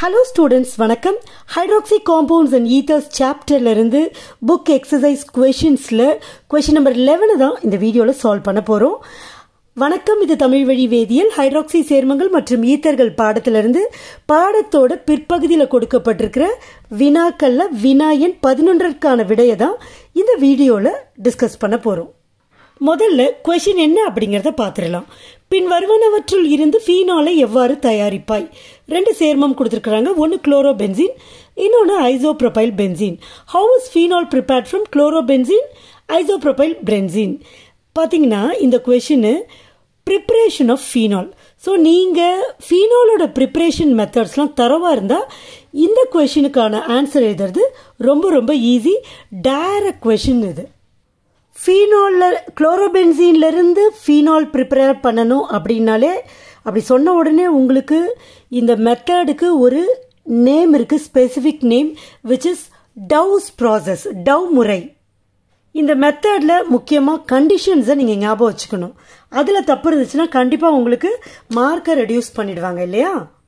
hello students வணக்கம் hydroxy compounds and ethers சாப்டர்ல இருந்து புக் எக்ஸசைஸ் கொஷின்ஸில் கொஷின் நம்பர் லெவனை தான் இந்த வீடியோவில் சால்வ் பண்ண போகிறோம் வணக்கம் இது தமிழ் வழி வேதியியல் ஹைட்ராக்சி சேர்மங்கள் மற்றும் ஈத்தர்கள் பாடத்திலிருந்து பாடத்தோட பிற்பகுதியில் கொடுக்கப்பட்டிருக்கிற வினாக்கள்ல வினாயன் பதினொன்றிற்கான விடையை தான் இந்த வீடியோவில் டிஸ்கஸ் பண்ண போகிறோம் முதல்ல கொஷின் என்ன அப்படிங்கிறத பார்த்துடலாம் பின் வருவனவற்றுள் இருந்து ஃபீனாலை எவ்வாறு தயாரிப்பாய் ரெண்டு சேர்மம் கொடுத்துருக்குறாங்க ஒன்று குளோரோபென்சின் இன்னொன்று isopropyl benzene how is phenol prepared from chlorobenzene isopropyl benzene பார்த்தீங்கன்னா இந்த question preparation of phenol so நீங்கள் ஃபீனாலோட ப்ரிப்ரேஷன் மெத்தட்ஸ்லாம் தரவாக இருந்தால் இந்த கொஷினுக்கான ஆன்சர் எழுதுறது ரொம்ப ரொம்ப ஈஸி டைரக்ட் கொஷின் இது ஃபீனாலில் குளோரோபென்சீன்ல இருந்து ஃபீனால் ப்ரிப்பேர் பண்ணணும் அப்படின்னாலே அப்படி சொன்ன உடனே உங்களுக்கு இந்த மெத்தடுக்கு ஒரு நேம் இருக்கு specific name which is Dow's process Dow முறை இந்த மெத்தடில் முக்கியமாக கண்டிஷன்ஸை நீங்கள் ஞாபகம் வச்சுக்கணும் அதில் தப்பு இருந்துச்சுன்னா கண்டிப்பாக உங்களுக்கு மார்க்கை ரெடியூஸ் பண்ணிடுவாங்க இல்லையா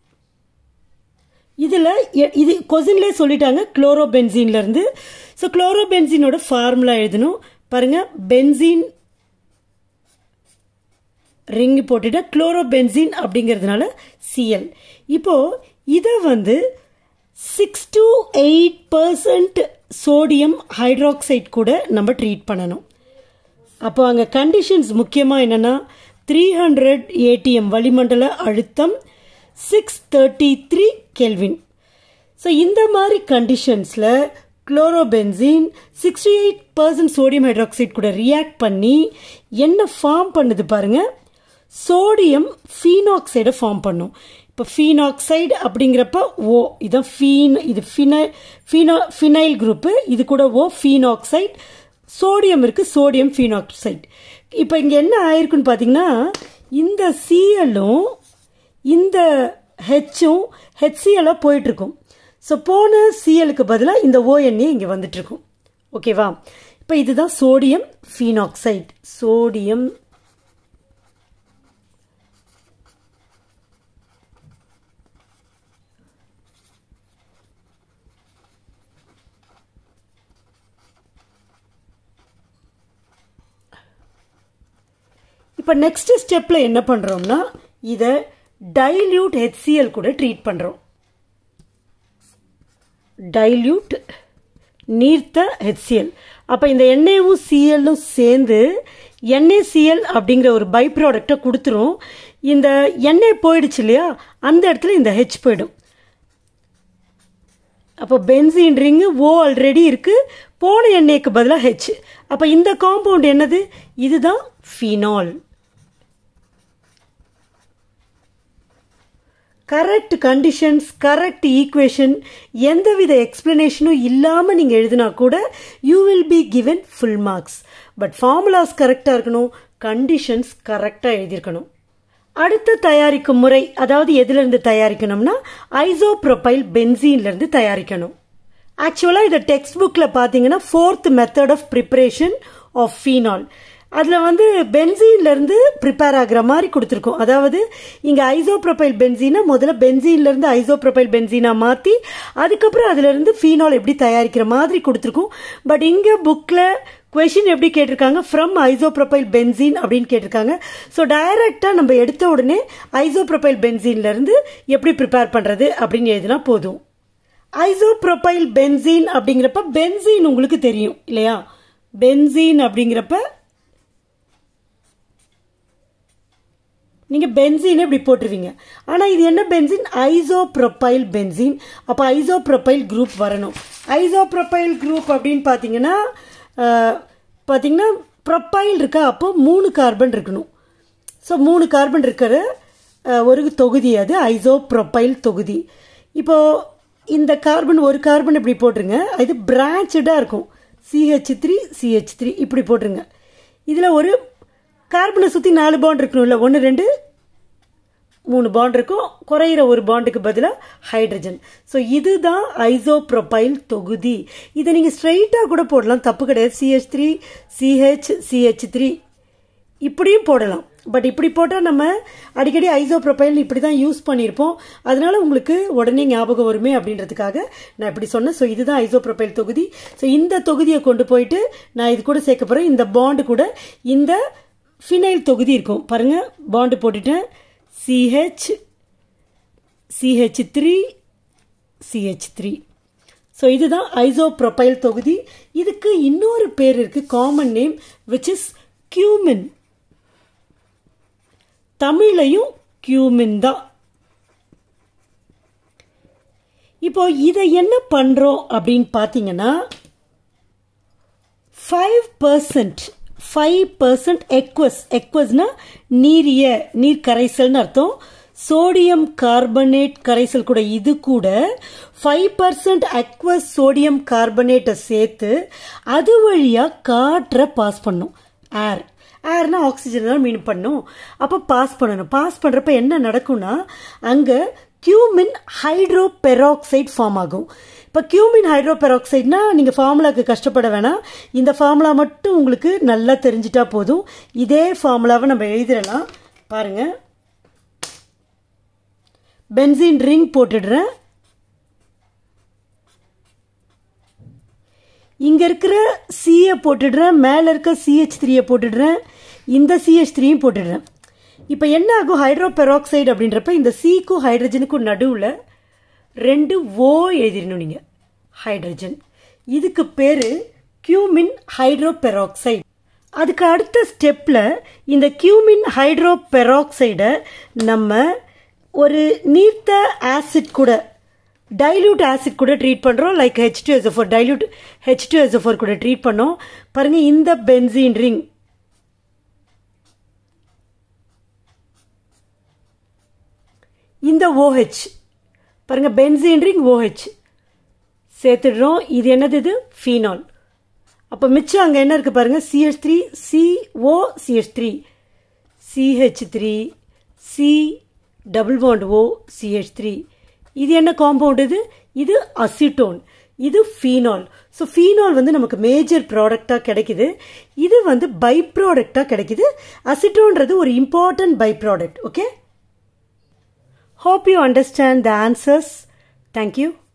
இதில் இது கொசின்லேயே சொல்லிட்டாங்க குளோரோபென்சீன்லேருந்து ஸோ குளோரோபென்சீனோட ஃபார்முலா எழுதணும் பாருங்க பென்சீன் ரிங் போட்டுட்டு குளோரோபென்சின் அப்படிங்கிறதுனால சிஎல் இப்போ இதை வந்து six to eight percent sodium hydroxide கூட நம்ம ட்ரீட் பண்ணணும் அப்போ அங்கே கண்டிஷன்ஸ் முக்கியமாக என்னென்னா த்ரீ ஹண்ட்ரட் ஏடிஎம் வளிமண்டல அழுத்தம் six thirty three kelvin so இந்த மாதிரி கண்டிஷன்ஸில் chlorobenzene sixty eight percent sodium hydroxide கூட ரியாக்ட் பண்ணி என்ன ஃபார்ம் பண்ணுது பாருங்க சோடியம் ஃபீனாக்சைடை ஃபார்ம் பண்ணும் இப்போ ஃபீனாக்சைடு அப்படிங்கிறப்ப ஓ இதான் ஃபீன் இது ஃபினை ஃபீனா ஃபினைல் குரூப்பு இது கூட ஓ ஃபீனாக்சைட் சோடியம் இருக்கு சோடியம் ஃபீனாக்சைட் இப்போ இங்கே என்ன ஆயிருக்குன்னு பார்த்தீங்கன்னா இந்த சிஎல்லும் இந்த ஹெச்சும் ஹெச்சிஎல்லாக போயிட்டு இருக்கும் ஸோ போன சிஎலுக்கு பதிலாக இந்த ஓஎன்ஏ இங்கே வந்துட்டு இருக்கும் ஓகேவா இப்போ இதுதான் சோடியம் ஃபீனாக்சைட் சோடியம் இப்போ நெக்ஸ்ட் ஸ்டெப்பில் என்ன பண்ணுறோம்னா இதை டைல்யூட் ஹெச்சிஎல் கூட ட்ரீட் பண்ணுறோம் டைல்யூட் நீர்த்த ஹெச்சிஎல் அப்போ இந்த எண்ணெயும் சிஎல்லும் சேர்ந்து என்ஏசிஎல் அப்படிங்கிற ஒரு பை ப்ராடக்டை கொடுத்துரும் இந்த எண்ணெய் போயிடுச்சு இல்லையா அந்த இடத்துல இந்த ஹெச் போயிடும் அப்போ பென்சின் ரிங்கு ஓ ஆல்ரெடி இருக்கு போன எண்ணெய்க்கு பதிலாக ஹெச் அப்போ இந்த காம்பவுண்ட் என்னது இதுதான் phenol correct conditions correct equation எந்தவித எக்ஸ்பிளனேஷனும் இல்லாமல் நீங்கள் எழுதினா கூட you will be given full marks but formulas கரெக்டாக இருக்கணும் கண்டிஷன்ஸ் கரெக்டாக எழுதியிருக்கணும் அடுத்த தயாரிக்கும் முறை அதாவது எதுலேருந்து தயாரிக்கணும்னா ஐசோப்ரோபைல் பென்சீன்லேருந்து தயாரிக்கணும் ஆக்சுவலாக இதை டெக்ஸ்ட் புக்கில் பார்த்தீங்கன்னா fourth method of preparation of phenol அதில் வந்து பென்சீன்லேருந்து ப்ரிப்பேர் ஆகிற மாதிரி கொடுத்துருக்கோம் அதாவது இங்கே ஐசோப்ரோபைல் பென்சீனை முதல்ல பென்சீன்லேருந்து ஐசோப்ரோபைல் பென்சீனா மாற்றி அதுக்கப்புறம் அதுலேருந்து ஃபீனால் எப்படி தயாரிக்கிற மாதிரி கொடுத்துருக்கோம் பட் இங்கே புக்கில் கொஷின் எப்படி கேட்டிருக்காங்க ஃப்ரம் ஐசோப்ரோபைல் பென்சீன் அப்படின்னு கேட்டிருக்காங்க ஸோ டைரக்டாக நம்ம எடுத்த உடனே ஐசோப்ரோபைல் பென்சீன்லேருந்து எப்படி ப்ரிப்பேர் பண்ணுறது அப்படின்னு எழுதினா போதும் ஐசோப்ரோபைல் பென்சீன் அப்படிங்கிறப்ப பென்சீன் உங்களுக்கு தெரியும் இல்லையா பென்சீன் அப்படிங்கிறப்ப நீங்கள் பென்சீன் இப்படி போட்டுருவீங்க ஆனால் இது என்ன பென்சின் ஐசோப்ரோபைல் பென்சின் அப்போ ஐசோப்ரோபைல் குரூப் வரணும் ஐசோப்ரோபைல் குரூப் அப்படின்னு பார்த்தீங்கன்னா பார்த்தீங்கன்னா ப்ரொப்பைல் இருக்கா அப்போ மூணு கார்பன் இருக்கணும் ஸோ மூணு கார்பன் இருக்கிற ஒரு தொகுதி அது ஐசோப்ரோபைல் தொகுதி இப்போது இந்த கார்பன் ஒரு கார்பன் இப்படி போட்டுருங்க இது பிரான்ச்சடாக இருக்கும் சிஹெச் த்ரீ சிஹெச் த்ரீ இப்படி போட்டுருங்க இதில் ஒரு கார்பனை சுற்றி நாலு பாண்ட் இருக்கணும்ல ஒன்று ரெண்டு மூணு பாண்ட் இருக்கும் குறையிற ஒரு பாண்டுக்கு பதிலாக ஹைட்ரஜன் ஸோ இதுதான் ஐசோப்ரோபைல் தொகுதி இதை நீங்கள் ஸ்ட்ரைட்டாக கூட போடலாம் தப்பு கிடையாது CH three CH CH three இப்படியும் போடலாம் பட் இப்படி போட்டால் நம்ம அடிக்கடி ஐசோப்ரோபைல் இப்படி தான் யூஸ் பண்ணியிருப்போம் அதனால உங்களுக்கு உடனே ஞாபகம் வருமே அப்படின்றதுக்காக நான் இப்படி சொன்னேன் ஸோ இதுதான் ஐசோப்ரோபைல் தொகுதி ஸோ இந்த தொகுதியை கொண்டு போயிட்டு நான் இது கூட சேர்க்க போகிறேன் இந்த பாண்டு கூட இந்த ஃபினைல் தொகுதி இருக்கும் பாருங்க பாண்டு போட்டுட்டேன் CH CH three CH three so இதுதான் ஐசோப்ரோபைல் தொகுதி இதுக்கு இன்னொரு பேர் இருக்கு common name which is cumene தமிழையும் கியூமின் தான் இப்போ இதை என்ன பண்றோம் அப்படின்னு பார்த்தீங்கன்னா five percent five percent aqueous எக்வஸ்னா நீரிய நீர் கரைசல்னு அர்த்தம் சோடியம் கார்பனேட் கரைசல் கூட இது கூட ஃபைவ் பர்சன்ட் அக்வஸ் சோடியம் கார்பனேட்டை சேர்த்து அது வழியாக காற்றை பாஸ் பண்ணும் ஏர் ஏர்னா ஆக்சிஜன் தான் மீன் பண்ணும் அப்போ பாஸ் பண்ணணும் பாஸ் பண்ணுறப்ப என்ன நடக்கும்னா அங்கே கியூமின் ஹைட்ரோ பெராக்சைடு ஃபார்ம் ஆகும் இப்போ கியூமின் ஹைட்ரோ பெராக்சைட்னா நீங்கள் ஃபார்முலாக்கு கஷ்டப்பட வேணாம் இந்த ஃபார்முலா மட்டும் உங்களுக்கு நல்லா தெரிஞ்சிட்டா போதும் இதே ஃபார்முலாவை நம்ம எழுதிடலாம் பாருங்கள் பென்சின் ரிங் போட்டுடுறேன் இங்க இருக்கிற சியை போட்டுடுறேன் மேல இருக்க சிஹெச் த்ரீயை போட்டுடுறேன் இந்த சிஹெச் த்ரீயும் போட்டுடுறேன் இப்போ என்ன ஆகும் ஹைட்ரோ பெராக்சைடு அப்படின்றப்ப இந்த சிக்கும் ஹைட்ரஜனுக்கும் நடுவில் ரெண்டு ஓ எழுதிடணும் நீங்கள் ஹைட்ரஜன் இதுக்கு பேர் கியூமின் ஹைட்ரோ பெராக்சைடு அதுக்கு அடுத்த ஸ்டெப்பில் இந்த கியூமின் ஹைட்ரோ பெராக்சைடை நம்ம ஒரு நீர்த்த ஆசிட் கூட டைல்யூட் ஆசிட் கூட ட்ரீட் பண்ணுறோம் like H two SO four dilute H two SO four கூட ட்ரீட் பண்ணோம் பாருங்கள் இந்த பென்சீன் ரிங் இந்த ஓஹெச் பாருங்க பென்சீன் ரிங் ஓஹெச் சேர்த்துடுறோம் இது என்னது இது ஃபீனால் அப்போ மிச்சம் அங்கே என்ன இருக்குது பாருங்கள் CH three CO CH three CH three C double bond O CH three இது என்ன காம்பவுண்ட் இது இது அசிட்டோன் இது ஃபீனால் ஸோ ஃபீனால் வந்து நமக்கு மேஜர் ப்ராடக்டாக கிடைக்குது இது வந்து பை ப்ராடக்டாக கிடைக்குது அசிட்டோன்றது ஒரு important by product okay hope you understand the answers thank you